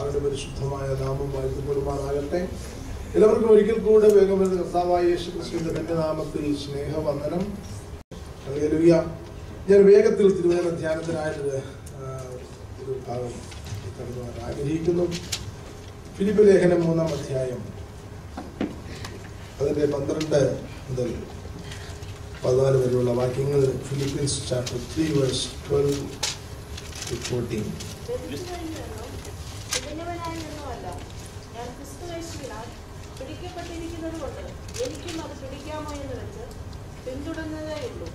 കർത്താവിന്റെ പരിശുദ്ധമായ നാമം വാഴ്ത്തപ്പെടുമാറാകട്ടെ എല്ലാവർക്കും ഒരിക്കൽ കൂടെ വേഗം വരുന്ന കർത്താവായ യേശു ക്രിസ്തുവിന്റെ തന്റെ നാമത്തിൽ സ്നേഹവന്ദനം ഹല്ലേലൂയ ഞാൻ വേഗത്തിൽ തിരുവനന്തപുരം ധ്യാനത്തിനായിട്ട് ആ, ഒരു ഭാഗം കടന്നു വരാൻ ആഗ്രഹിക്കുന്നു ഫിലിപ്പ് ലേഖനം മൂന്നാം അധ്യായം അതിന്റെ പന്ത്രണ്ട് മുതൽ പതിനാല് വരെയുള്ള വാക്യങ്ങൾ Philippians chapter three verse twelve to fourteen ലഭിച്ചുകഴിഞ്ഞെന്നോ തികഞ്ഞവനായി നിന്നുമല്ല ഞാൻ ക്രിസ്തുവേശുവിനാൽ പിടിക്കപ്പെട്ടിരിക്കുന്നത് കൊണ്ട് എനിക്കും അത് പിടിക്കാമോ എന്ന് വെച്ച് പിന്തുടർന്നതേ ഉള്ളൂ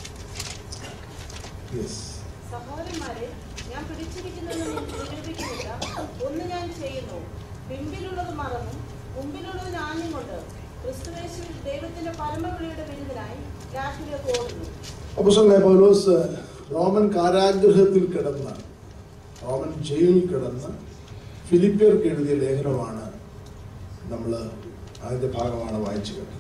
യെസ് സഹോദരന്മാരെ ഞാൻ പിടിച്ചിരിക്കുന്നതെന്ന് നിരൂപിക്കുന്നില്ല ഒന്ന് ഞാൻ ചെയ്യുന്നു പിമ്പിലുള്ളത് മറന്നും മുമ്പിലുള്ളത് ആഞ്ഞും കൊണ്ട് ക്രിസ്തുവേശുവിൽ ദൈവത്തിന്റെ പരമവിളിയുടെ വിരുദ്ധനായി രാഷ്ട്രീയക്ക് ഓടുന്നു അപ്പോസ്തലനായ പൗലോസ് റോമൻ കാരാഗ്രഹത്തിൽ കിടന്ന് റോമൻ ജയിലിൽ കിടന്ന് ഫിലിപ്പിയർക്ക് എഴുതിയ ലേഖനമാണ് നമ്മൾ അതിന്റെ ഭാഗമാണ് വായിച്ചു കേട്ടത്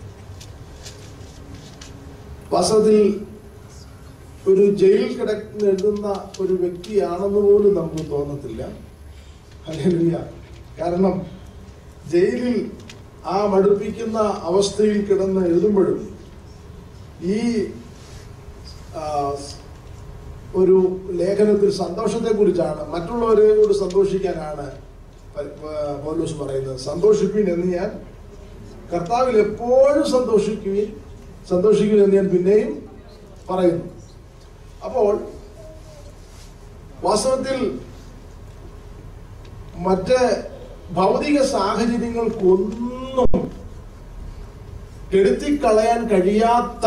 വാസ്തവത്തിൽ ഒരു ജയിലിൽ കിടന്ന് എഴുതുന്ന ഒരു വ്യക്തിയാണെന്ന് പോലും നമുക്ക് തോന്നത്തില്ല ഹല്ലേലൂയ കാരണം ജയിലിൽ ആ മടുപ്പിക്കുന്ന അവസ്ഥയിൽ കിടന്ന് എഴുതുമ്പോഴും ഈ ആ, ഒരു ലേഖനത്തിൽ സന്തോഷത്തെ കുറിച്ചാണ് മറ്റുള്ളവരോട് സന്തോഷിക്കാനാണ് പ- പ- പൗലോസ് പറയുന്നത് സന്തോഷിപ്പീൻ എന്ന് ഞാൻ കർത്താവിൽ എപ്പോഴും സന്തോഷിക്കുവിൻ സന്തോഷിക്കുവിൻ എന്ന് ഞാൻ പിന്നെയും പറയുന്നു അപ്പോൾ വാസ്തവത്തിൽ മറ്റ് ഭൗതിക സാഹചര്യങ്ങൾക്കൊന്നും കെടുത്തിക്കളയാൻ കഴിയാത്ത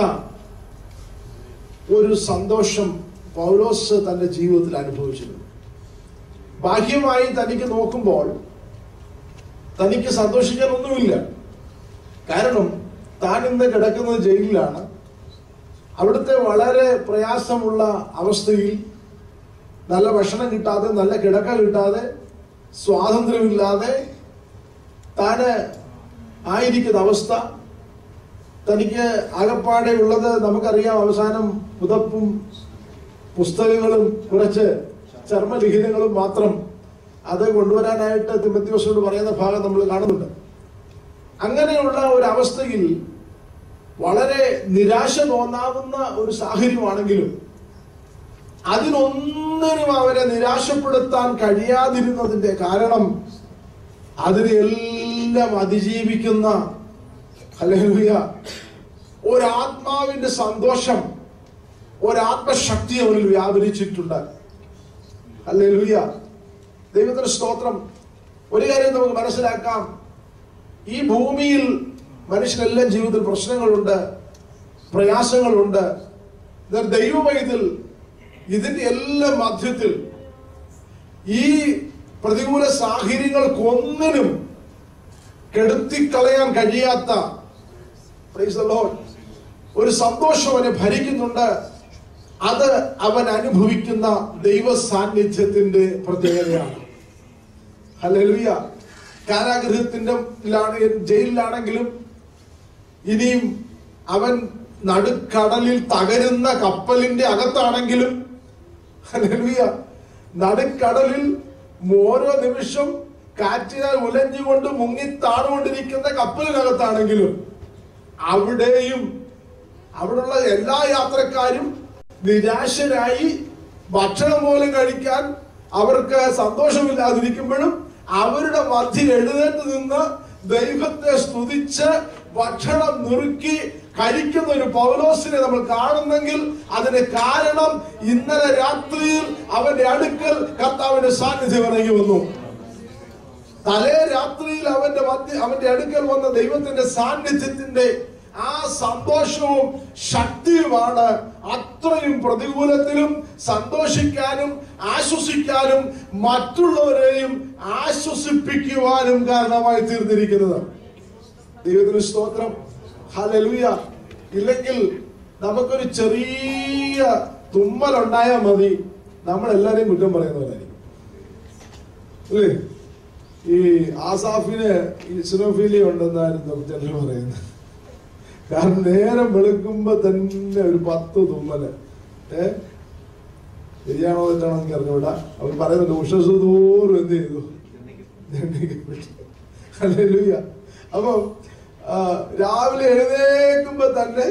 ഒരു സന്തോഷം പൗലോസ് തന്റെ ജീവിതത്തിൽ അനുഭവിച്ചിരുന്നു ബാഹ്യമായി തനിക്ക് നോക്കുമ്പോൾ തനിക്ക് സന്തോഷിക്കാൻ ഒന്നുമില്ല കാരണം താൻ ഇന്ന് കിടക്കുന്നത് ജയിലിലാണ് അവിടുത്തെ വളരെ പ്രയാസമുള്ള അവസ്ഥയിൽ നല്ല ഭക്ഷണം കിട്ടാതെ നല്ല കിടക്ക കിട്ടാതെ സ്വാതന്ത്ര്യമില്ലാതെ താന് ആയിരിക്കുന്ന അവസ്ഥ തനിക്ക് ആകപ്പാടെ ഉള്ളത് നമുക്കറിയാം അവസാനം പുതപ്പും പുസ്തകങ്ങളും കുറച്ച് ചർമ്മലിഖിതങ്ങളും മാത്രം അത് കൊണ്ടുവരാനായിട്ട് തിമത്യോസോട് പറയുന്ന ഭാഗം നമ്മൾ കാണുന്നുണ്ട് അങ്ങനെയുള്ള ഒരു അവസ്ഥയിൽ വളരെ നിരാശ തോന്നാവുന്ന ഒരു സാഹചര്യമാണെങ്കിലും അതിനൊന്നിനും അവരെ നിരാശപ്പെടുത്താൻ കഴിയാതിരുന്നതിന്റെ കാരണം അതിനെ എല്ലാം അതിജീവിക്കുന്ന ഹല്ലേലൂയ ഒരാത്മാവിന്റെ സന്തോഷം ഒരാത്മശക്തി അവനിൽ വ്യാപരിച്ചിട്ടുണ്ട് ഹല്ലേലൂയ ദൈവത്തിന്റെ സ്തോത്രം ഒരു കാര്യം നമുക്ക് മനസ്സിലാക്കാം ഈ ഭൂമിയിൽ മനുഷ്യനെല്ലാം ജീവിതത്തിൽ പ്രശ്നങ്ങളുണ്ട് പ്രയാസങ്ങളുണ്ട് എന്നാൽ ദൈവമയത്തിൽ ഇതിന്റെ എല്ലാം മധ്യത്തിൽ ഈ പ്രതികൂല സാഹചര്യങ്ങൾക്കൊന്നിനും കെടുത്തിക്കളയാൻ കഴിയാത്ത praise the Lord, ഒരു സന്തോഷം അവനെ ഭരിക്കുന്നുണ്ട് അത് അവൻ അനുഭവിക്കുന്ന ദൈവ സാന്നിധ്യത്തിന്റെ പ്രത്യേകതയാണ് ഹല്ലേലൂയ കാരാഗൃഹത്തിന്റെ ലാണ് ജയിലിലാണെങ്കിലും ഇനിയും അവൻ നടുക്കടലിൽ തകരുന്ന കപ്പലിന്റെ അകത്താണെങ്കിലും ഹല്ലേലൂയ നടുക്കടലിൽ ഓരോ നിമിഷം കാറ്റിനാൽ ഉലഞ്ഞുകൊണ്ട് മുങ്ങിത്താണുകൊണ്ടിരിക്കുന്ന കപ്പലിനകത്താണെങ്കിലും അവിടെയും അവിടെയുള്ള എല്ലാ യാത്രക്കാരും നിരാശരായി ഭക്ഷണം പോലും കഴിക്കാൻ അവർക്ക് സന്തോഷമില്ലാതിരിക്കുമ്പോഴും അവരുടെ മധ്യയിൽ എഴുന്നേറ്റ് നിന്ന് ദൈവത്തെ സ്തുതിച്ച് ഭക്ഷണം നുറുക്കി കഴിക്കുന്ന ഒരു പൗലോസിനെ നമ്മൾ കാണുന്നെങ്കിൽ അതിന് കാരണം ഇന്നലെ രാത്രിയിൽ അവന്റെ അടുക്കൽ കർത്താവിന്റെ സാന്നിധ്യം ഇറങ്ങി വന്നു തലേ രാത്രിയിൽ അവന്റെ മധ്യ അവന്റെ അടുക്കൽ വന്ന ദൈവത്തിന്റെ സാന്നിധ്യത്തിന്റെ ആ സന്തോഷവും ശക്തിയുമാണ് അത്രയും പ്രതികൂലത്തിലും സന്തോഷിക്കാനും ആശ്വസിക്കാനും മറ്റുള്ളവരെയും ആശ്വസിപ്പിക്കുവാനും കാരണമായി തീർന്നിരിക്കുന്നത് ദൈവത്തിന് സ്തോത്രം ഹലലുയ ഇല്ലെങ്കിൽ നമുക്കൊരു ചെറിയ തുമ്മൽ ഉണ്ടായാൽ മതി നമ്മൾ എല്ലാരെയും കുറ്റം പറയുന്നവരായിരിക്കും അല്ലേ ഈ ആസാഫിന് ഇസ്നോഫീലിയ ഉണ്ടെന്നായിരുന്നു ചിലർ പറയുന്നത് കാരണം നേരം വെളുക്കുമ്പോ തന്നെ ഒരു പത്ത് തുമ്മല് ഏ ശരിയാണോ തെറ്റാണോ എനിക്ക് അറിഞ്ഞൂടാ അവർ പറയുന്നുണ്ട് ഉഷസ് തോറും എന്ത് ചെയ്തു ദണ്ഡിക്കപ്പെട്ടു ഹല്ലേലൂയ അപ്പം ആ, രാവിലെ എഴുന്നേൽക്കുമ്പോ തന്നെ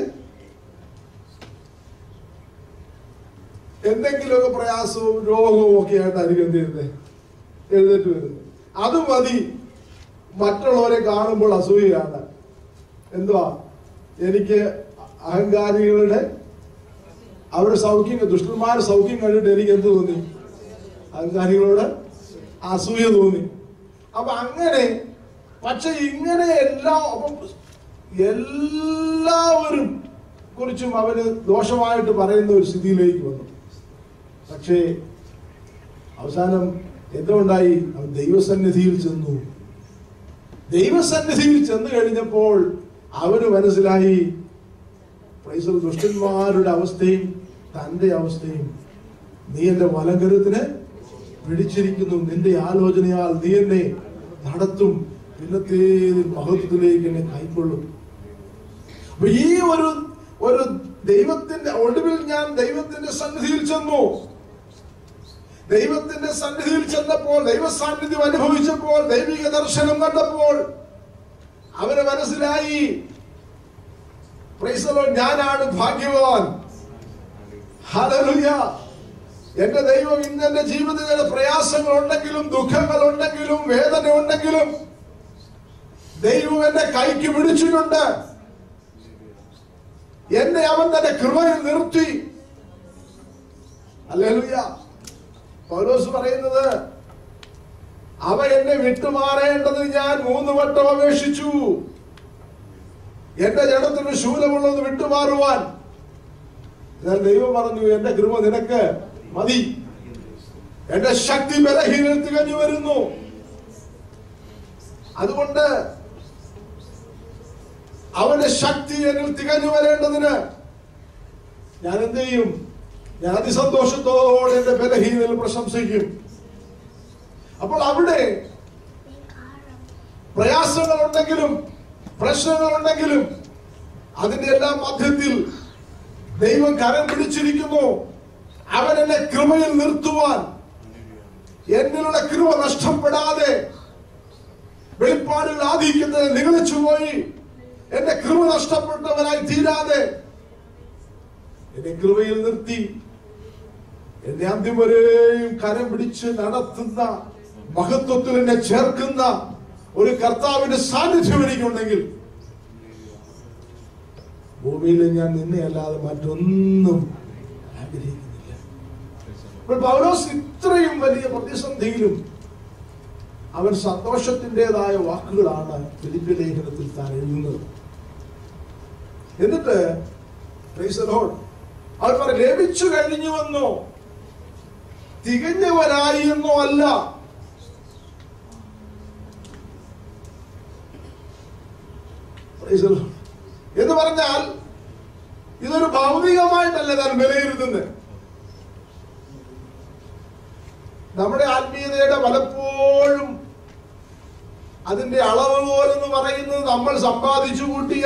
എന്തെങ്കിലുമൊക്കെ പ്രയാസവും രോഗവും ഒക്കെ ആയിട്ടായിരിക്കും എന്ത് ചെയ്യുന്നത് എഴുന്നേറ്റ് വരുന്നത് അത് മതി മറ്റുള്ളവരെ കാണുമ്പോൾ അസൂയയാണ് എന്തുവാ എനിക്ക് അഹങ്കാരികളുടെ അവരുടെ സൗഖ്യം ദുഷ്ടന്മാരുടെ സൗഖ്യം കണ്ടിട്ട് എനിക്ക് എന്ത് തോന്നി അഹങ്കാരികളോട് അസൂയ തോന്നി അപ്പൊ അങ്ങനെ പക്ഷെ ഇങ്ങനെ എല്ലാ അപ്പം എല്ലാവരും കുറിച്ചും അവന് ദോഷമായിട്ട് പറയുന്ന ഒരു സ്ഥിതിയിലേക്ക് വന്നു പക്ഷേ അവസാനം എന്തുകൊണ്ടായി അവൻ ദൈവസന്നിധിയിൽ ചെന്നു ദൈവസന്നിധിയിൽ ചെന്ന് കഴിഞ്ഞപ്പോൾ അവന് മനസ്സിലായി പ്രൈസൽ ദുഷ്ടന്മാരുടെ അവസ്ഥയും തന്റെ അവസ്ഥയും നീ എന്റെ വലങ്കരത്തിന് പിടിച്ചിരിക്കുന്നു നിന്റെ ആലോചനയാൽ നീ എന്നെ നടത്തും പിന്നത്തെ മഹത്വത്തിലേക്ക് എന്നെ കൈക്കൊള്ളും അപ്പൊ ഈ ഒരു ഒരു ദൈവത്തിന്റെ ഒടുവിൽ ഞാൻ ദൈവത്തിന്റെ സന്നിധിയിൽ ചെന്നു ദൈവത്തിന്റെ സന്നിധിയിൽ ചെന്നപ്പോൾ ദൈവ സാന്നിധ്യം അനുഭവിച്ചപ്പോൾ ദൈവിക ദർശനം കണ്ടപ്പോൾ അവന് മനസ്സിലായി Praise the Lord, ഞാനാണ് ഭാഗ്യവാൻ ഹല്ലേലൂയ എന്റെ ദൈവം ഇന്ന് എന്റെ ജീവിതത്തിൽ പ്രയാസങ്ങൾ ഉണ്ടെങ്കിലും ദുഃഖങ്ങൾ ഉണ്ടെങ്കിലും വേദന ഉണ്ടെങ്കിലും ദൈവം എന്റെ കൈക്ക് പിടിച്ചിട്ടുണ്ട് എന്നെ അവൻ തന്റെ കൃപയിൽ നിർത്തി അല്ലേലൂയ പൗലോസ് പറയുന്നത് അവ എന്നെ വിട്ടുമാറേണ്ടത് ഞാൻ മൂന്ന് വട്ടം അപേക്ഷിച്ചു എന്റെ ജഡത്തിന് ശൂലമുള്ളത് വിട്ടുമാറുവാൻ എന്നാൽ ദൈവം പറഞ്ഞു എന്റെ കൃപ നിനക്ക് മതി എന്റെ ശക്തി ബലഹീനത്തിൽ തികഞ്ഞു വരുന്നു അതുകൊണ്ട് അവന്റെ ശക്തി എന്നിൽ തികഞ്ഞു വരേണ്ടതിന് ഞാൻ എന്ത് ചെയ്യും ഞാൻ അതിസന്തോഷത്തോടെ എന്റെ ബലഹീനൽ പ്രശംസിക്കും അപ്പോൾ അവിടെ പ്രയാസങ്ങൾ ഉണ്ടെങ്കിലും പ്രശ്നങ്ങൾ ഉണ്ടെങ്കിലും അതിന്റെ എല്ലാം മധ്യത്തിൽ ദൈവം കരം പിടിച്ചിരിക്കുന്നു അവൻ എന്നെ കൃപയിൽ നിർത്തുവാൻ എന്നിലുള്ള കൃപ നഷ്ടപ്പെടാതെ വെളിപ്പാടുകൾ ആധിക്കുന്നത് നിഗളിച്ചു പോയി എന്റെ കൃപ നഷ്ടപ്പെട്ടവനായി തീരാതെ എന്നെ കൃപയിൽ നിർത്തി എന്നെ അന്ത്യം വരെയും കരം പിടിച്ച് നടത്തുന്ന മഹത്വത്തിൽ എന്നെ ചേർക്കുന്ന ഒരു കർത്താവിന്റെ സാന്നിധ്യം എനിക്കുണ്ടെങ്കിൽ ഭൂമിയിൽ ഞാൻ നിന്നെ അല്ലാതെ മറ്റൊന്നും ആഗ്രഹിക്കുന്നില്ല അപ്പോൾ പൗലോസ് ഇത്രയും വലിയ പ്രതിസന്ധിയിലും അവൻ സന്തോഷത്തിൻ്റെതായ വാക്കുകളാണ് ഫിലിപ്പ് ലേഖനത്തിൽ താൻ എഴുതുന്നത് എന്നിട്ട് praise the Lord, അവൻ പറ ലഭിച്ചു കഴിഞ്ഞുവെന്നോ തികഞ്ഞവനായി എന്നോ അല്ല Praise the Lord. എന്ന് പറഞ്ഞാൽ ഇതൊരു ഭൗതികമായിട്ടല്ല താൻ വിലയിരുത്തുന്നത് നമ്മുടെ ആത്മീയതയുടെ പലപ്പോഴും അതിന്റെ അളവുകോൽ എന്ന് പറയുന്നത് നമ്മൾ സമ്പാദിച്ചു കൂട്ടിയ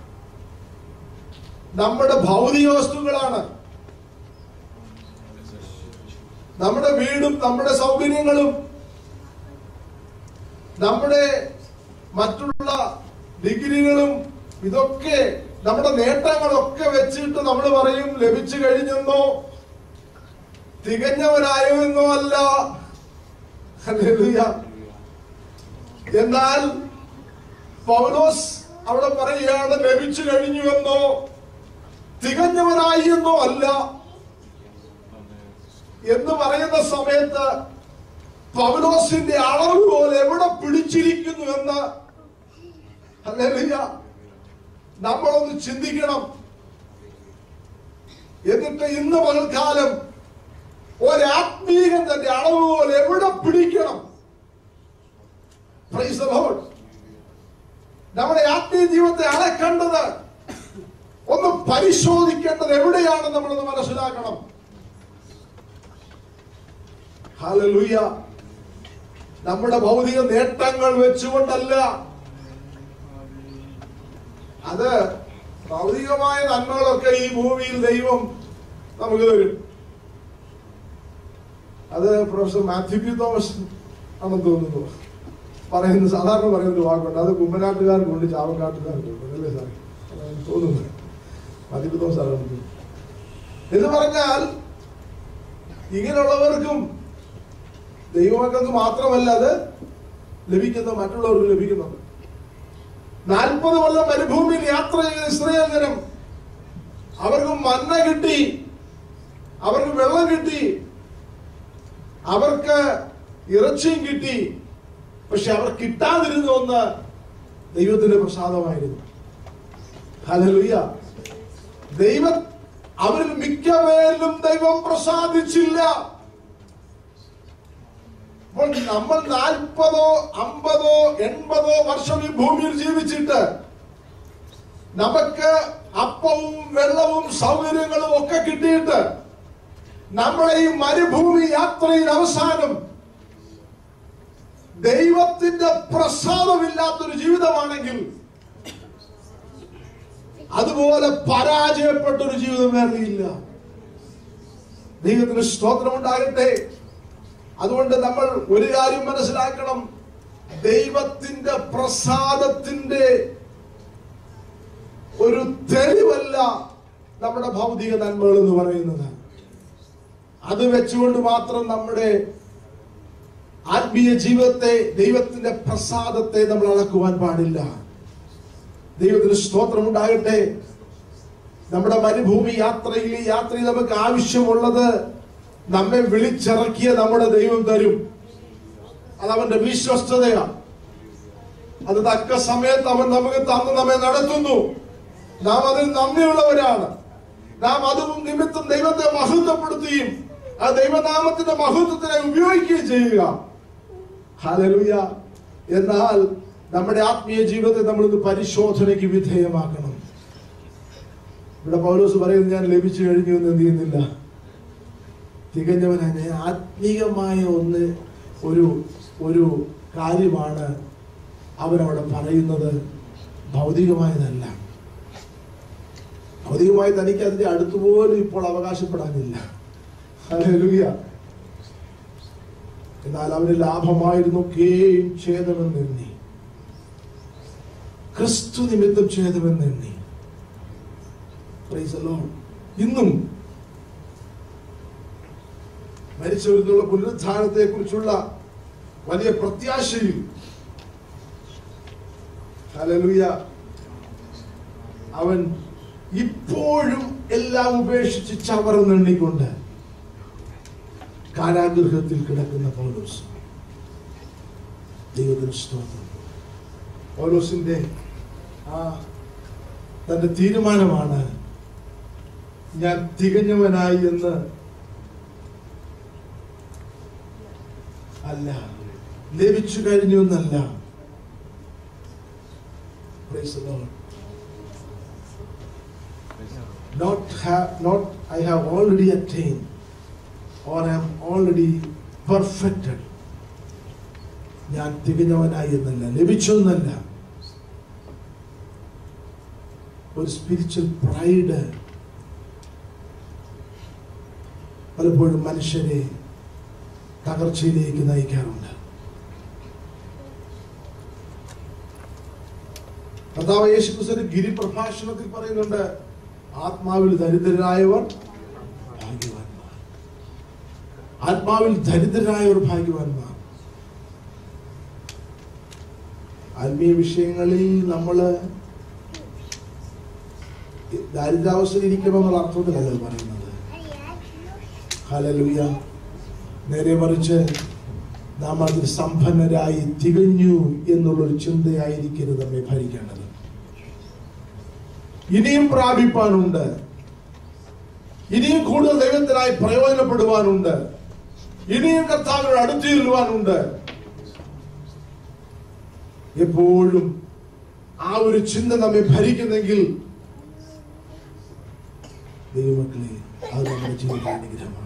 നമ്മുടെ ഭൗതിക വസ്തുക്കളാണ് നമ്മുടെ വീടും നമ്മുടെ സൗകര്യങ്ങളും നമ്മുടെ മറ്റുള്ള ഡിഗ്രികളും ഇതൊക്കെ നമ്മുടെ നേട്ടങ്ങളൊക്കെ വെച്ചിട്ട് നമ്മൾ പറയും ലഭിച്ചു കഴിഞ്ഞെന്നോ തികഞ്ഞവനായോ എന്നോ അല്ല ഹല്ലേലൂയ. എന്നാൽ പൗലോസ് അവിടെ പറയുകയാണ് ലഭിച്ചു കഴിഞ്ഞുവെന്നോ തികഞ്ഞവനായി എന്നോ അല്ല എന്ന് പറയുന്ന സമയത്ത് പൗലോസിന്റെ അളവ് പോലെ എവിടെ പിടിച്ചിരിക്കുന്നു എന്ന് ഹല്ലേലൂയ. നമ്മളൊന്ന് ചിന്തിക്കണം എന്നിട്ട് ഇന്ന് പകൽക്കാലം ഒരാത്മീകൻ തന്റെ അളവ് പോലെ എവിടെ പിടിക്കണം Praise the Lord. നമ്മുടെ ആത്മീയ ജീവിതത്തെ അളക്കേണ്ടത് ഒന്ന് പരിശോധിക്കേണ്ടത് എവിടെയാണ് നമ്മളൊന്ന് മനസ്സിലാക്കണം ഹല്ലേലൂയ നമ്മുടെ ഭൗതിക നേട്ടങ്ങൾ വെച്ചുകൊണ്ടല്ല അത് ഭൗതികമായ നന്മകളൊക്കെ ഈ ഭൂമിയിൽ ദൈവം നമുക്ക് തരും അത് പ്രൊഫസർ മാത്യു പി തോമസ് ആണെന്ന് തോന്നുന്നു പറയുന്ന സാധാരണ പറയുന്ന ഒരു വാക്കുണ്ട് അത് കുമ്മനാട്ടുകാർക്കുണ്ട് ചാവക്കാട്ടുകാർക്കുണ്ട് അല്ലേ സാറേ അതാണ് തോന്നുന്നത് മതിപ്പത്തോ സാറാണ് എന്ന് പറഞ്ഞാൽ ഇങ്ങനെയുള്ളവർക്കും ദൈവമക്കൾക്ക് മാത്രമല്ല അത് ലഭിക്കുന്നത് മറ്റുള്ളവർക്ക് ലഭിക്കുന്നുണ്ട് നാൽപ്പത് കൊല്ലം മരുഭൂമിയിൽ യാത്ര ചെയ്ത ഇസ്രയേൽ ജനം അവർക്ക് മന്ന കിട്ടി അവർക്ക് വെള്ളം കിട്ടി അവർക്ക് ഇറച്ചിയും കിട്ടി പക്ഷെ അവർ കിട്ടാതിരുന്ന ഒന്ന് ദൈവത്തിന്റെ പ്രസാദമായിരുന്നു ഹല്ലേലൂയ ദൈവം അവരിൽ മിക്കവേലും ദൈവം പ്രസാദിച്ചില്ല അപ്പോൾ നമ്മൾ നാൽപ്പതോ അമ്പതോ എൺപതോ വർഷം ഈ ഭൂമിയിൽ ജീവിച്ചിട്ട് നമുക്ക് അപ്പവും വെള്ളവും സൗകര്യങ്ങളും ഒക്കെ കിട്ടിയിട്ട് നമ്മുടെ ഈ മരുഭൂമി യാത്രയിൽ അവസാനം ദൈവത്തിന്റെ പ്രസാദമില്ലാത്തൊരു ജീവിതമാണെങ്കിൽ അതുപോലെ പരാജയപ്പെട്ടൊരു ജീവിതം വേറെയില്ല ദൈവത്തിന് സ്തോത്രം ഉണ്ടാകട്ടെ അതുകൊണ്ട് നമ്മൾ ഒരു കാര്യം മനസ്സിലാക്കണം ദൈവത്തിന്റെ പ്രസാദത്തിന്റെ ഒരു തെളിവല്ല നമ്മുടെ ഭൗതിക നന്മകൾ എന്ന് പറയുന്നത് അത് വെച്ചുകൊണ്ട് മാത്രം നമ്മുടെ ആത്മീയ ജീവിതത്തെ ദൈവത്തിന്റെ പ്രസാദത്തെ നമ്മൾ അളക്കുവാൻ പാടില്ല ദൈവത്തിന് സ്തോത്രം ഉണ്ടാകട്ടെ നമ്മുടെ മരുഭൂമി യാത്രയിൽ ഈ യാത്രയിൽ നമുക്ക് ആവശ്യമുള്ളത് നമ്മെ വിളിച്ചിറക്കിയ നമ്മുടെ ദൈവം തരും അത് അവന്റെ വിശ്വസ്തതയാണ് അത് തക്ക സമയത്ത് അവൻ നമുക്ക് തന്ന് നമ്മെ നടത്തുന്നു നാം അതിൽ നന്ദിയുള്ളവരാണ് നാം അത് നിമിത്തം ദൈവത്തെ മഹത്വപ്പെടുത്തുകയും ആ ദൈവനാമത്തിന്റെ മഹത്വത്തിനെ ഉപയോഗിക്കുകയും ചെയ്യുക ഹല്ലേലൂയ എന്നാൽ നമ്മുടെ ആത്മീയ ജീവിതത്തെ നമ്മൾ ഇന്ന് പരിശോധനയ്ക്ക് വിധേയമാക്കണം ഇവിടെ പൗലോസ് പറയുന്നത് ഞാൻ ലഭിച്ചു കഴിഞ്ഞു എന്ന് എന്ത് ചെയ്യുന്നില്ല തികഞ്ഞവനാണ് ഞാൻ ആത്മീകമായ ഒന്ന് ഒരു ഒരു കാര്യമാണ് അവരവിടെ പറയുന്നത് ഭൗതികമായതല്ല ഭൗതികമായി തനിക്ക് അതിന്റെ അടുത്തുപോലും ഇപ്പോൾ അവകാശപ്പെടാനില്ല ഹല്ലേലൂയ എന്നാൽ അവന് ലാഭമായിരുന്നൊക്കെയും ഛേദമെന്ന് എണ്ണി ക്രിസ്തു നിമിത്തം ഛേദമെന്ന് എണ്ണി Praise the Lord. ഇന്നും മരിച്ചവരിലുള്ള പുനരുദ്ധാനത്തെ കുറിച്ചുള്ള വലിയ പ്രത്യാശയിൽ ഹല്ലേലൂയ അവൻ ഇപ്പോഴും എല്ലാം ഉപേക്ഷിച്ച് ചവറന്നെണ്ണിക്കൊണ്ട് കാരാഗൃഹത്തിൽ കിടക്കുന്ന പൗലോസ് ദൈവത്തിന് സ്തോത്രം പൗലോസിന്റെ ആ തന്റെ തീരുമാനമാണ് ഞാൻ തികഞ്ഞവനായി എന്ന് അല്ല ലഭിച്ചു കഴിഞ്ഞു എന്നല്ല Praise the Lord. Not have not I have already attained or am already perfected. ഞാൻ തികഞ്ഞവനായി എന്നല്ല ലഭിച്ചു എന്നല്ല ഒരു സ്പിരിച്വൽ പ്രൈഡ് പലപ്പോഴും മനുഷ്യരെ തകർച്ചയിലേക്ക് നയിക്കാറുണ്ട് കർത്താവ് യേശുക്രിസ്തു ഗിരിപ്രഭാഷണത്തിൽ പറയുന്നുണ്ട് ആത്മാവിൽ ദരിദ്രരായവർ ഭാഗ്യവാന്മാർ ആത്മാവിൽ ദരിദ്രരായവർ ഭാഗ്യവാന്മാർ ആത്മീയ വിഷയങ്ങളിൽ നമ്മള് ദാരിദ്രാവസ്ഥയിൽ ഇരിക്കണമെന്നുള്ള അർത്ഥത്തിലല്ല ഇത് പറയുന്നത് ഹലലൂയ നേരെ മറിച്ച് നാം അതിൽ സമ്പന്നരായി തികഞ്ഞു എന്നുള്ളൊരു ചിന്തയായിരിക്കരുത് നമ്മെ ഭരിക്കേണ്ടത് ഇനിയും പ്രാപിപ്പാനുണ്ട് ഇനിയും കൂടുതൽ ദൈവത്തിനായി പ്രയോജനപ്പെടുവാനുണ്ട് ഇനിയും കർത്താവിനോട് അടുത്തു ചെല്ലുവാനുണ്ട് എപ്പോഴും ആ ഒരു ചിന്ത നമ്മെ ഭരിക്കുന്നെങ്കിൽ ദൈവമക്കളെ അത് നമ്മുടെ ജീവിത അനുഗ്രഹമാണ്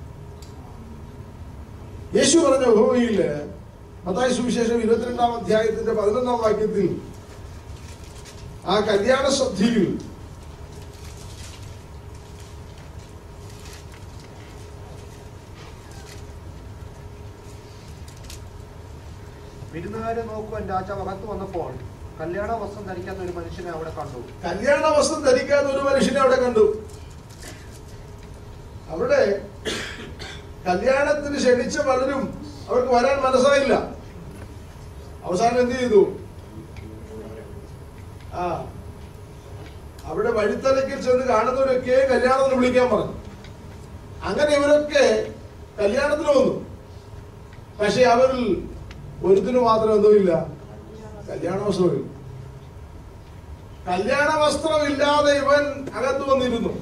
യേശു പറഞ്ഞ ഭൂമിയില് മത്തായ സുവിശേഷം ഇരുപത്തിരണ്ടാം അധ്യായത്തിന്റെ പതിനൊന്നാം വാക്യത്തിൽ ആ കല്യാണ സദ്യയിൽ വിരുന്നുകാരെ നോക്കുവാൻ രാജാവ് അകത്ത് വന്നപ്പോൾ കല്യാണ വസ്ത്രം ധരിക്കാത്ത ഒരു മനുഷ്യനെ അവിടെ കണ്ടു കല്യാണ വസ്ത്രം ധരിക്കാത്ത ഒരു മനുഷ്യനെ അവിടെ കണ്ടു അവിടെ കല്യാണത്തിന് ക്ഷണിച്ച പലരും അവർക്ക് വരാൻ മനസ്സായില്ല അവസാനം എന്ത് ചെയ്തു ആ അവിടെ വഴിത്തലക്കിൽ ചെന്ന് കാണുന്നവരൊക്കെ കല്യാണത്തിന് വിളിക്കാൻ പറഞ്ഞു അങ്ങനെ ഇവരൊക്കെ കല്യാണത്തിന് വന്നു പക്ഷെ അവരിൽ ഒരുത്തിനു മാത്രം എന്തോ ഇല്ല കല്യാണ വസ്ത്രമില്ല കല്യാണ വസ്ത്രമില്ലാതെ ഇവൻ അകത്ത് വന്നിരുന്നു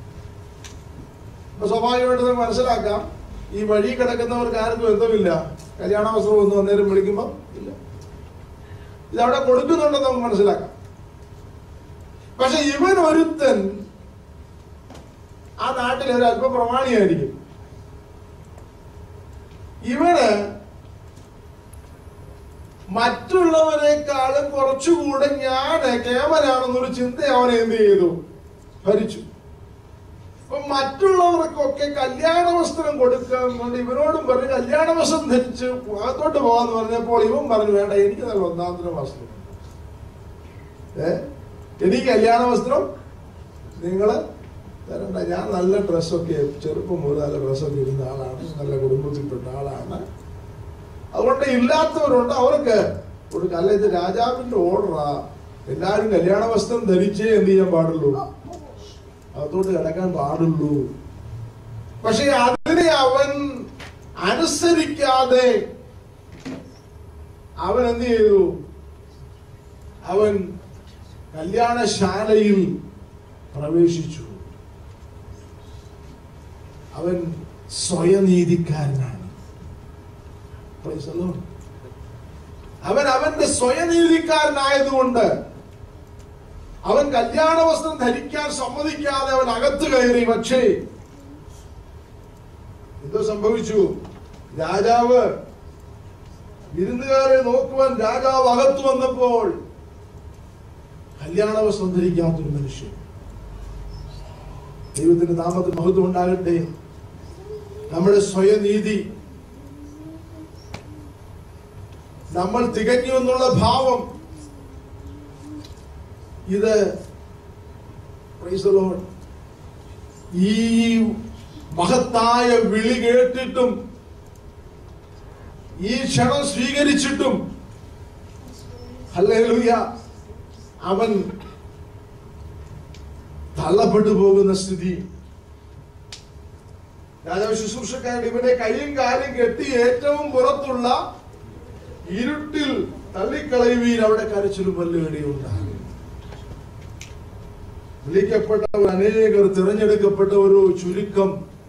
അപ്പൊ സ്വാഭാവികമായിട്ട് നമുക്ക് മനസ്സിലാക്കാം ഈ വഴി കിടക്കുന്നവർക്ക് ആർക്കും ബന്ധമില്ല കല്യാണ വസ്ത്രം ഒന്നും അന്നേരം വിളിക്കുമ്പോ ഇല്ല ഇത് അവിടെ കൊടുക്കുന്നുണ്ടെന്ന് നമുക്ക് മനസ്സിലാക്കാം പക്ഷെ ഇവൻ ഒരുത്തൻ ആ നാട്ടിൽ ഒരു അല്പ പ്രമാണിയായിരിക്കും ഇവന് മറ്റുള്ളവരെക്കാളും കുറച്ചുകൂടെ ഞാൻ കേമനാണെന്നൊരു ചിന്ത അവനെ എന്ത് ചെയ്തു ഭരിച്ചു അപ്പൊ മറ്റുള്ളവർക്കൊക്കെ കല്യാണ വസ്ത്രം കൊടുക്കാൻ കൊണ്ട് ഇവനോടും പറഞ്ഞു കല്യാണ വസ്ത്രം ധരിച്ച് അകത്തോട്ട് പോകാന്ന് പറഞ്ഞപ്പോൾ ഇവൻ പറഞ്ഞു വേണ്ട എനിക്ക് നല്ല ഒന്നാന്തരം വസ്ത്രം ഏ എനിക്ക് കല്യാണ വസ്ത്രം നിങ്ങള് തരണ്ട ഞാൻ നല്ല ഡ്രസ്സൊക്കെ ചെറുപ്പം മുതൽ നല്ല ഡ്രസ്സൊക്കെ ഇടുന്ന ആളാണ് നല്ല കുടുംബത്തിൽപ്പെട്ട ആളാണ് അതുകൊണ്ട് ഇല്ലാത്തവരുണ്ട് അവർക്ക് കൊടുക്കുക അല്ല ഇത് രാജാവിന്റെ ഓർഡറാ എല്ലാരും കല്യാണ വസ്ത്രം ധരിച്ചേ എന്ത് ചെയ്യാൻ പാടുള്ളൂ അകത്തോട്ട് കിടക്കാൻ പാടുള്ളൂ പക്ഷെ അതിനെ അവൻ അനുസരിക്കാതെ അവൻ എന്ത് ചെയ്തു അവൻ കല്യാണശാലയിൽ പ്രവേശിച്ചു അവൻ സ്വയനീതിക്കാരനാണ് Praise the Lord. അവൻ അവന്റെ സ്വയനീതിക്കാരനായതുകൊണ്ട് അവൻ കല്യാണ വസ്ത്രം ധരിക്കാൻ സമ്മതിക്കാതെ അവൻ അകത്ത് കയറി പക്ഷേ എന്തോ സംഭവിച്ചു രാജാവ് വിരുന്നുകാരെ നോക്കുവാൻ രാജാവ് അകത്ത് വന്നപ്പോൾ കല്യാണ വസ്ത്രം ധരിക്കാത്തൊരു മനുഷ്യൻ ദൈവത്തിന്റെ നാമത്തിൽ മഹത്വം ഉണ്ടാകട്ടെ നമ്മുടെ സ്വയനീതി നമ്മൾ തികഞ്ഞു എന്നുള്ള ഭാവം ഇത് praise the Lord. ഈ മഹത്തായ വിളി കേട്ടിട്ടും ഈ ക്ഷണം സ്വീകരിച്ചിട്ടും ഹല്ലേലൂയ അവൻ തള്ളപ്പെട്ടു പോകുന്ന സ്ഥിതി രാജാവ് ശുശ്രൂഷക്കാരൻ ഇവന്റെ കൈയും കാലും കെട്ടി ഏറ്റവും പുറത്തുള്ള ഇരുട്ടിൽ തള്ളിക്കളയുവീൻ അവിടെ കരച്ചിലും വല്ലുകടിയുണ്ടാകും വിളിക്കപ്പെട്ടവർ അനേകർ തിരഞ്ഞെടുക്കപ്പെട്ട ഒരു ചുരുക്കം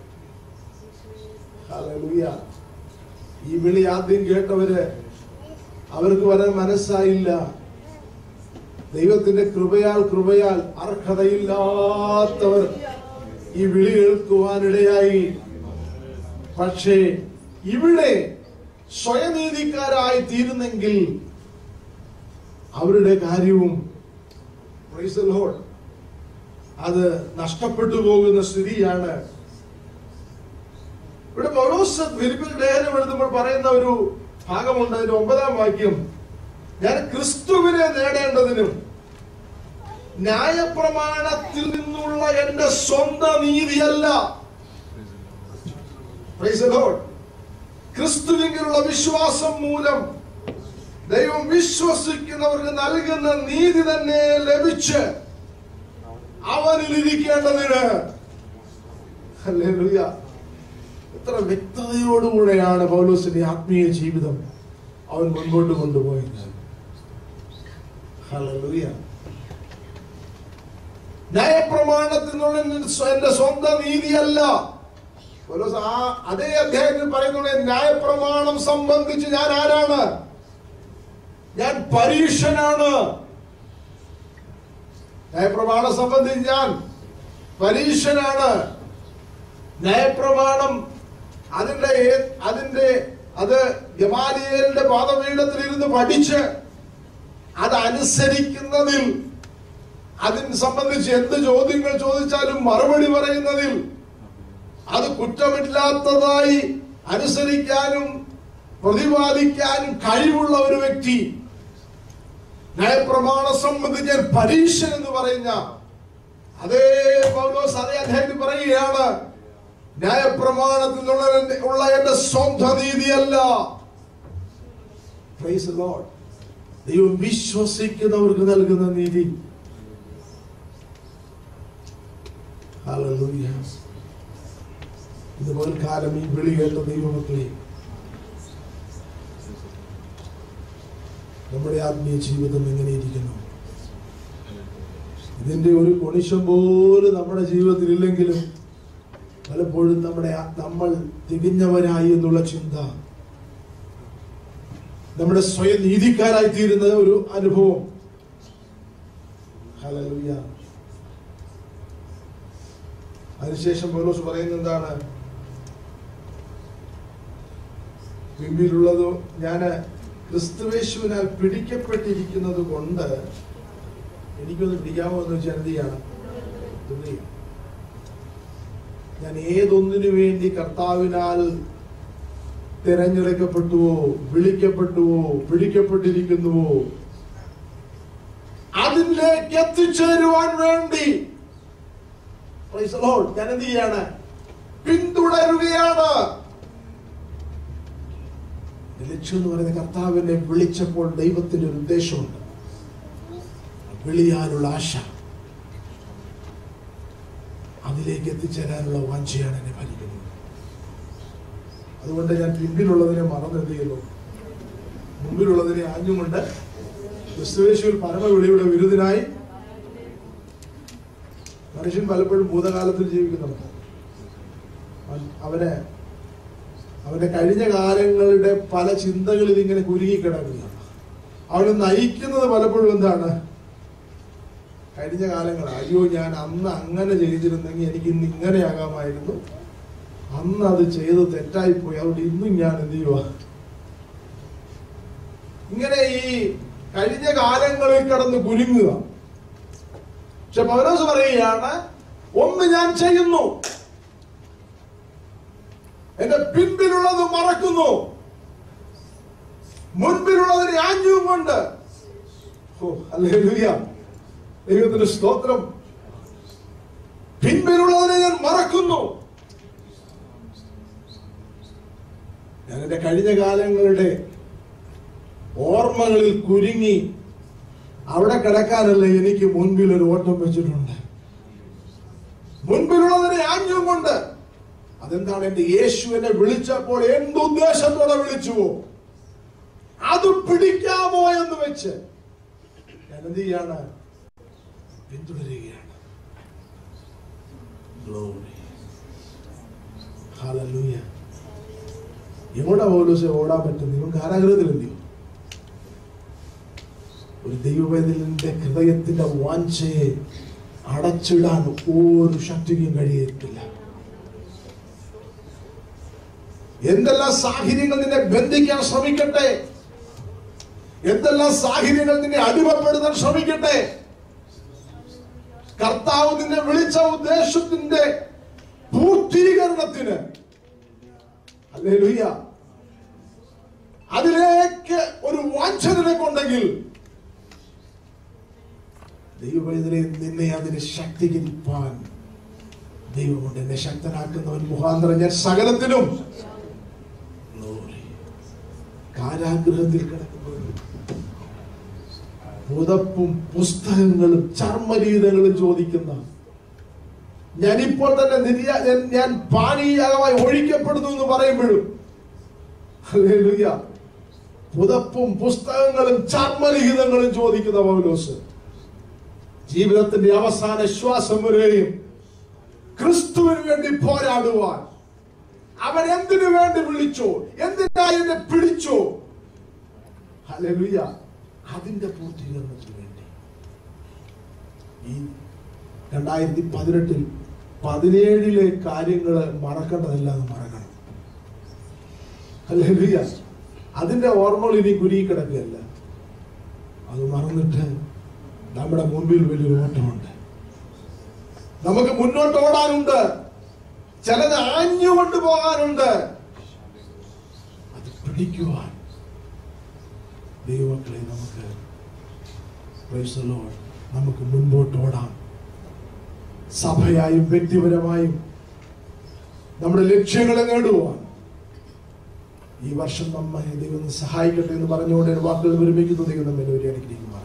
ഹല്ലേലൂയ. ഈ വിളി ആദ്യം കേട്ടവര് അവർക്ക് വരാൻ മനസ്സായില്ല ദൈവത്തിന്റെ കൃപയാൽ കൃപയാൽ അർഹതയില്ലാത്തവർ ഈ വിളി കേൾക്കുവാനിടയായി പക്ഷേ ഇവിടെ സ്വയനീതിക്കാരായി തീരുന്നെങ്കിൽ അവരുടെ കാര്യവും praise the Lord, അത് നഷ്ടപ്പെട്ടു പോകുന്ന സ്ഥിതിയാണ് ഇവിടെ പൗലോസ് ഫിലിപ്പിൽ ലേഖനം എഴുതുമ്പോൾ പറയുന്ന ഒരു ഭാഗമുണ്ട് അതിന്റെ ഒമ്പതാം വാക്യം ഞാൻ ക്രിസ്തുവിനെ നേടേണ്ടതിനും ന്യായപ്രമാണത്തിൽ നിന്നുള്ള എന്റെ സ്വന്തം നീതിയല്ല Praise the Lord. ക്രിസ്തുവിലുള്ള വിശ്വാസം മൂലം ദൈവം വിശ്വസിക്കുന്നവർക്ക് നൽകുന്ന നീതി തന്നെ ലഭിച്ച് അവനിൽ ഇരിക്കേണ്ടതിന് ഹല്ലേലൂയ. എത്ര വ്യക്തതയോടുകൂടെയാണ് പൗലോസിന്റെ ആത്മീയ ജീവിതം അവൻ മുൻപോട്ട് കൊണ്ടുപോയത് ഹല്ലേലൂയ. ന്യായപ്രമാണത്തിൽ നിന്നുള്ള എന്റെ സ്വന്തം നീതിയല്ല പൗലോസ് ആ അതേ അധ്യായത്തിൽ പറയുന്നുണ്ട് ന്യായപ്രമാണം സംബന്ധിച്ച് ഞാൻ ആരാണ് ഞാൻ പരീക്ഷനാണ് ന്യായപ്രമാണം സംബന്ധിച്ച് ഞാൻ പരീക്ഷനാണ് ന്യായപ്രമാണം അതിന്റെ ഏ- അതിന്റെ അത് ഗമാലിയേലിന്റെ പാദപീഠത്തിൽ ഇരുന്ന് പഠിച്ച് അത് അനുസരിക്കുന്നതിൽ അതിന് സംബന്ധിച്ച് എന്ത് ചോദ്യങ്ങൾ ചോദിച്ചാലും മറുപടി പറയുന്നതിൽ അത് കുറ്റമില്ലാത്തതായി അനുസരിക്കാനും പ്രതിപാദിക്കാൻ കഴിവുള്ള ഒരു വ്യക്തി ന്യായപ്രമാണ സംബന്ധിച്ച് ഞാൻ പരീക്ഷൻ എന്ന് പറയുന്ന അതേ പൗലോസ് അതേ അദ്ദേഹത്തിന് പറയുകയാണ് ന്യായപ്രമാണത്തിൽ നിന്നുള്ള എന്റെ- ഉള്ള എന്റെ സ്വന്തം നീതിയല്ല Praise the Lord. ദൈവം വിശ്വസിക്കുന്നവർക്ക് നൽകുന്ന നീതി Hallelujah. ഇതുപോലെ കാലം ഈ വിളി കേട്ട ദൈവമക്കളെ നമ്മുടെ ആത്മീയ ജീവിതം എങ്ങനെ ഇരിക്കുന്നു ഇതിന്റെ ഒരു കൊണിശം പോലും നമ്മുടെ ജീവിതത്തിൽ ഇല്ലെങ്കിലും പലപ്പോഴും നമ്മുടെ ആ- നമ്മൾ തികഞ്ഞവരായി എന്നുള്ള ചിന്ത നമ്മുടെ സ്വയം നീതിക്കാരായി തീരുന്ന ഒരു അനുഭവം ഹല്ലേലൂയ അതിനുശേഷം പൗലോസ് പറയുന്നത് എന്താണ് പിമ്പിലുള്ളതോ ഞാന് ക്രിസ്തുവേശുവിനാൽ പിടിക്കപ്പെട്ടിരിക്കുന്നത് കൊണ്ട് എനിക്കൊന്ന് പിടിക്കാമോ എന്ന് വെച്ചാൽ എന്ത് ചെയ്യണം ഇത് ചെയ്യണം. ഞാൻ ഏതൊന്നിനു വേണ്ടി കർത്താവിനാൽ തിരഞ്ഞെടുക്കപ്പെട്ടുവോ വിളിക്കപ്പെട്ടുവോ പിടിക്കപ്പെട്ടിരിക്കുന്നുവോ അതിലേക്ക് എത്തിച്ചേരുവാൻ വേണ്ടി Praise the Lord. ഞാൻ എന്ത് ചെയ്യാണ് പിന്തുടരുകയാണ് എന്റെ ലക്ഷ്യം എന്ന് പറയുന്നത് കർത്താവിനെ വിളിച്ചപ്പോൾ ദൈവത്തിന്റെ ഒരു ഉദ്ദേശമുണ്ട് വിളിയാനുള്ള ആശ അതിലേക്ക് എത്തിച്ചേരാനുള്ള വാഞ്ചയാണ് എന്നെ ഭരിക്കുന്നത് അതുകൊണ്ട് ഞാൻ പിന്നിലുള്ളതിനെ മറന്നെന്ത് ചെയ്യുന്നു മുമ്പിലുള്ളതിനെ ആഞ്ഞുകൊണ്ട് ക്രിസ്തുവേശുവിൽ പരമവിളിയുടെ വിരുദ്ധനായി മനുഷ്യൻ പലപ്പോഴും ഭൂതകാലത്തിൽ ജീവിക്കുന്നുണ്ട് അവൻ- അവന് അവന്റെ കഴിഞ്ഞ കാലങ്ങളുടെ പല ചിന്തകളിൽ ഇങ്ങനെ കുരുങ്ങി കിടക്കുക അവന് നയിക്കുന്നത് പലപ്പോഴും എന്താണ് കഴിഞ്ഞ കാലങ്ങൾ അയ്യോ ഞാൻ അന്ന് അങ്ങനെ ചെയ്തിരുന്നെങ്കിൽ എനിക്ക് ഇന്ന് ഇങ്ങനെയാകാമായിരുന്നു അന്ന് അത് ചെയ്ത് തെറ്റായിപ്പോയി അതുകൊണ്ട് ഇന്നും ഞാൻ എന്ത് ചെയ്യുക ഇങ്ങനെ ഈ കഴിഞ്ഞ കാലങ്ങളിൽ കിടന്ന് കുരുങ്ങുക പക്ഷെ പൗലോസ് പറയുകയാണ് ഒന്ന് ഞാൻ ചെയ്യുന്നു എന്റെ പിൻപിലുള്ളത് മറക്കുന്നു മുൻപിലുള്ളതിനെ ആഞ്ഞും കൊണ്ട് ഓ ഹല്ലേലൂയ ദൈവത്തിന്റെ സ്തോത്രം പിൻപിലുള്ളതിനെ ഞാൻ മറക്കുന്നു ഞാൻ എന്റെ കഴിഞ്ഞ കാലങ്ങളുടെ ഓർമ്മകളിൽ കുരുങ്ങി അവിടെ കിടക്കാനല്ല എനിക്ക് മുൻപിൽ ഒരു ഓട്ടം വെച്ചിട്ടുണ്ട് മുൻപിലുള്ളതിനെ ആഞ്ഞും കൊണ്ട് അതെന്താണ് എന്റെ യേശു എന്നെ വിളിച്ചപ്പോൾ എന്തുദ്ദേശത്തോടെ വിളിച്ചുവോ അത് പിടിക്കാമോ എന്ന് വെച്ച് ഞാൻ എന്ത് ചെയ്യാണ് പിന്തുടരുകയാണ് Glory. Hallelujah. എവിടെ പൗലോസെ ഓടാൻ പറ്റും ഇവൻ കാരാഗ്രഹത്തിൽ എന്ത് ചെയ്യും ഒരു ദൈവവേദലിന്റെ ഹൃദയത്തിന്റെ വാഞ്ചയെ അടച്ചിടാൻ ഒരു ശക്തിക്കും കഴിയത്തില്ല എന്തെല്ലാം സാഹചര്യങ്ങൾ നിന്നെ ബന്ധിക്കാൻ ശ്രമിക്കട്ടെ എന്തെല്ലാം സാഹചര്യങ്ങൾ നിന്നെ അടിമപ്പെടുത്താൻ ശ്രമിക്കട്ടെ കർത്താവ് നിന്നെ വിളിച്ച ഉദ്ദേശത്തിന്റെ പൂർത്തീകരണത്തിന് ഹല്ലേലൂയ അതിലേക്ക് ഒരു വാഞ്ച നിനക്കുണ്ടെങ്കിൽ ദൈവവേദനെ നിന്നെ അതിന് ശക്തീകരിപ്പാൻ ദൈവമുണ്ട് എന്നെ ശക്തനാക്കുന്നവൻ മുഖാന്തരം ഞാൻ സകലത്തിനും Glory. കാരാഗ്രഹത്തിൽ കിടക്കുമ്പോൾ പുതപ്പും പുസ്തകങ്ങളും ചർമ്മരീതങ്ങളും ചോദിക്കുന്ന ഞാനിപ്പോൾ തന്നെ നിര്യ- ഞാൻ- ഞാൻ പാനീയമായി ഒഴിക്കപ്പെടുന്നു എന്ന് പറയുമ്പോഴും ഹല്ലേലൂയ. പുതപ്പും പുസ്തകങ്ങളും ചർമ്മലിഖിതങ്ങളും ചോദിക്കുന്ന പൗലോസ് ജീവിതത്തിന്റെ അവസാന ശ്വാസം വരെയും ക്രിസ്തുവിന് വേണ്ടി പോരാടുവാൻ അവൻ എന്തിനു വേണ്ടി വിളിച്ചോ എന്തിനായി എന്നെ പിടിച്ചോ ഹല്ലേലൂയ അതിന്റെ പൂർത്തീകരണത്തിന് വേണ്ടി ഈ രണ്ടായിരത്തി പതിനെട്ടിൽ പതിനേഴിലെ കാര്യങ്ങൾ മറക്കേണ്ടതെല്ലാം മറക്കണം ഹല്ലേലൂയ അതിന്റെ ഓർമ്മകൾ ഇനി കുരുങ്ങി കിടക്കുകയല്ല അത് മറന്നിട്ട് നമ്മുടെ മുൻപിൽ വലിയൊരു ഓട്ടമുണ്ട് നമുക്ക് മുന്നോട്ട് ഓടാനുണ്ട് ചിലത് ആഞ്ഞുകൊണ്ട് പോകാനുണ്ട് അത് പിടിക്കുവാൻ ദൈവമക്കളെ നമുക്ക് praise the Lord, നമുക്ക് മുൻപോട്ട് ഓടാം സഭയായും വ്യക്തിപരമായും നമ്മുടെ ലക്ഷ്യങ്ങളെ നേടുവാൻ ഈ വർഷം നമ്മെ ദൈവം സഹായിക്കട്ടെ എന്ന് പറഞ്ഞുകൊണ്ട് എൻ്റെ വാക്കുകൾ വിരമിക്കുന്നു ദൈവം നമ്മെ ഒരു അനുഗ്രഹിക്കുമാറാം